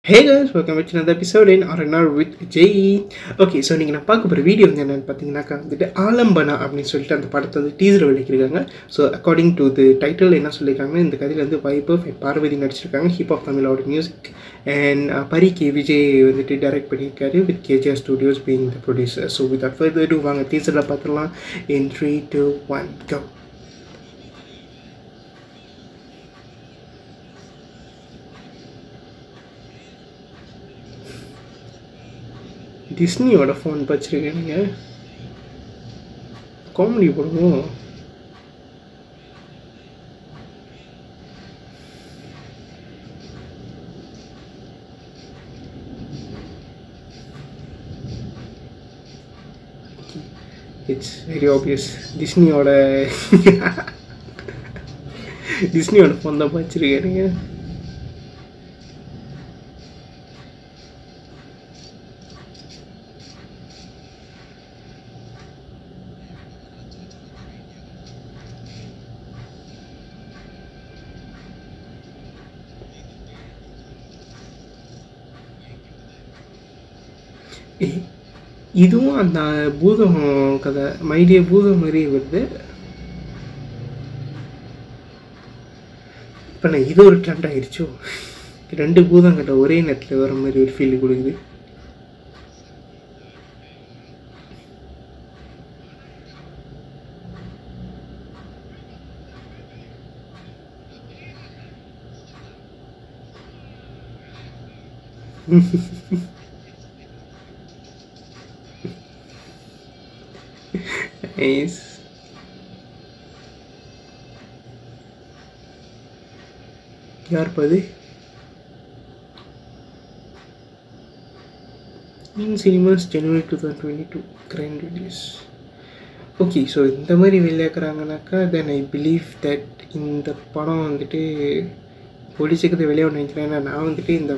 Hey guys welcome back to another episode in RNR with Jay okay so நீங்கள் நான் பார்க்க போகிற video வந்து என்னென்னு பார்த்தீங்கன்னாக்கா வந்துட்டு ஆலம்பனா அப்படின்னு சொல்லிட்டு அந்த படத்தை வந்து டீசர் வெளிக்கிருக்காங்க so according to the title என்ன சொல்லியிருக்காங்க இந்த கதையில் வந்து வைபவ் and பார்வதி நடிச்சிருக்காங்க ஹிப் ஆஃப் தமிழோட music and Pari K Vijay வந்துட்டு டைரக்ட் பண்ணியிருக்காரு with KGR studios being the producer so without further ado வாங்க டீசரில் பார்த்துடலாம் in three two one go டிஸ்னியோட ஃபோன் வச்சுருக்கேன் நீங்கள் காமெடி போடுவோம் இட்ஸ் வெரி ஆப்வியஸ் டிஸ்னியோட டிஸ்னியோட ஃபோன் தான் வச்சுருக்கேன் நீங்கள் ஏய், இதுவும் அந்த பூதம் கதை மைடிய பூதம் மாதிரியே வருது இப்போ நான் இது ஒரு ட்ரெண்ட் ஆயிடுச்சோ ரெண்டு பூதம் கதை ஒரே நேரத்தில் வர மாதிரி ஒரு ஃபீல் கொடுக்குது நைஸ் யார் பாது in cinemas January two thousand twenty two crime release okay so இந்த மாதிரி வெளியாக்குறாங்கனாக்கா தென் ஐ பிலீவ் தட் இந்த படம் வந்துட்டு ஒடிச்சுக்கிறது வெளியாக நினைக்கிறேன் ஏன்னா நான் வந்துட்டு இந்த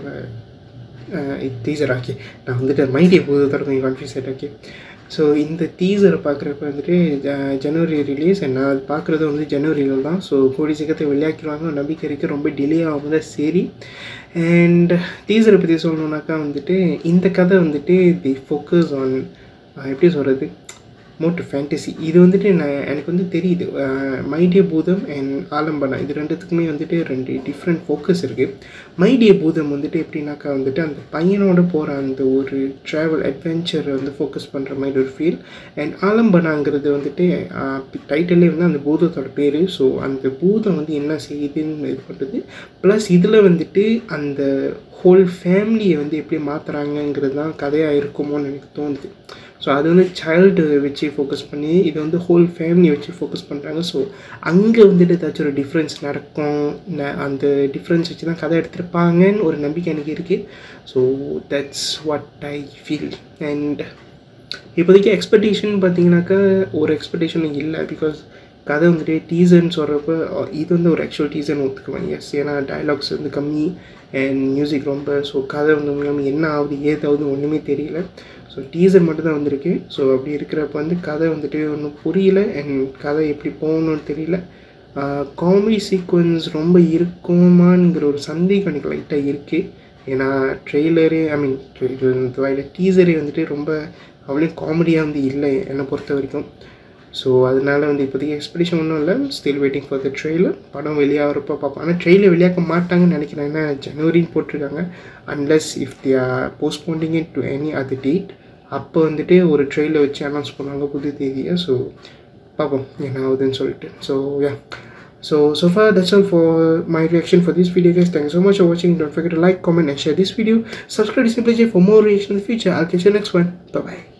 டீசர் ஆக்கி நான் வந்துட்டு மைடியை போதும் கொஞ்சம் கன்ஃபியூஸ் ஆகிட்டு ஓகே ஸோ இந்த டீசரை பார்க்குறப்ப வந்துட்டு ஜ- ஜனவரி ரிலீஸ் நான் அது பார்க்குறது வந்து ஜனவரியில் தான் ஸோ கூடி சீக்கிரத்தை வெளியாக்கிடுவாங்க நம்பிக்கை இருக்குது ரொம்ப டிலே ஆகும் தான் சரி அண்ட் டீசரை பற்றி சொல்லணுன்னாக்கா வந்துட்டு இந்த கதை வந்துட்டு தி ஃபோக்கஸ் ஆன் எப்படி சொல்கிறது மோட்டு ஃபேண்டசி இது வந்துட்டு நான் எனக்கு வந்து தெரியுது மைடிய பூதம் அண்ட் ஆலம்பனா இது ரெண்டுத்துக்குமே வந்துட்டு ரெண்டு டிஃப்ரெண்ட் ஃபோக்கஸ் இருக்குது மைடிய பூதம் வந்துட்டு எப்படின்னாக்கா வந்துட்டு அந்த பையனோட போகிற அந்த ஒரு ட்ராவல் அட்வென்ச்சரை வந்து ஃபோக்கஸ் பண்ணுற மாதிரி ஒரு ஃபீல் அண்ட் ஆலம்பனாங்கிறது வந்துட்டு டைட்டிலே வந்து அந்த பூதத்தோட பேர் ஸோ அந்த பூதம் வந்து என்ன செய்யுதுன்னு இது பண்ணுறது ப்ளஸ் இதில் வந்துட்டு அந்த ஹோல் ஃபேமிலியை வந்து எப்படி மாற்றுறாங்கங்கிறது தான் கதையாக இருக்குமோன்னு எனக்கு தோணுது ஸோ அது வந்து சைல்டு வச்சு ஃபோக்கஸ் பண்ணி இது வந்து ஹோல் ஃபேமிலி வச்சு ஃபோக்கஸ் பண்ணுறாங்க ஸோ அங்கே வந்துட்டு ஏதாச்சும் ஒரு டிஃப்ரென்ஸ் நடக்கும் ந- அந்த டிஃப்ரென்ஸ் வச்சு தான் கதை எடுத்திருப்பாங்கன்னு ஒரு நம்பிக்கை எனக்கு இருக்குது so that's what I feel and இப்போதைக்கு எக்ஸ்பெக்டேஷன் பார்த்தீங்கன்னாக்கா ஒரு எக்ஸ்பெக்டேஷனும் இல்லை பிகாஸ் கதை வந்துட்டு டீசர்னு சொல்கிறப்ப இது வந்து ஒரு ஆக்சுவல் டீசர்னு ஒத்துக்குவாங்க எஸ் ஏன்னா டயலாக்ஸ் வந்து கம்மி அண்ட் மியூசிக் ரொம்ப ஸோ கதை வந்து உண்மையாலுமே என்ன ஆகுது ஏதாவது ஒன்றுமே தெரியல ஸோ டீசர் மட்டும் தான் வந்திருக்கு ஸோ அப்படி இருக்கிறப்ப வந்து கதை வந்துட்டு ஒன்றும் புரியல அண்ட் கதை எப்படி போகணும்னு தெரியல காமெடி சீக்வன்ஸ் ரொம்ப இருக்குமாங்கிற ஒரு சந்தேகம் எனக்கு லைட்டாக இருக்குது ஏன்னா ட்ரெய்லரே ஐ மீன் டீசரே வந்துட்டு ரொம்ப அவ்வளோ காமெடியாக வந்து இல்லை என்னை பொறுத்த வரைக்கும் ஸோ அதனால வந்து இப்போதைக்கு எக்ஸ்பெக்டேஷன் ஒன்றும் இல்லை still waiting for the trailer படம் வெளியாகிறப்ப பார்ப்போம் ஆனால் ட்ரெயிலர் வெளியாக்க மாட்டாங்கன்னு நினைக்கிறேன் ஏன்னா ஜனவரின்னு போட்டிருக்காங்க unless if the are postponing it to any other date அப்போ வந்துட்டு ஒரு ட்ரெயிலர் வச்சு அனௌன்ஸ் பண்ணுவாங்க புது தேதியை ஸோ பார்ப்போம் என்ன ஆகுதுன்னு சொல்லிட்டு so yeah So, so far that's all for my reaction for this video guys. Thank you so much for watching. Don't forget to like, comment and share this video. Subscribe to Simply J for more reaction in the future. I'll catch you next one. Bye bye.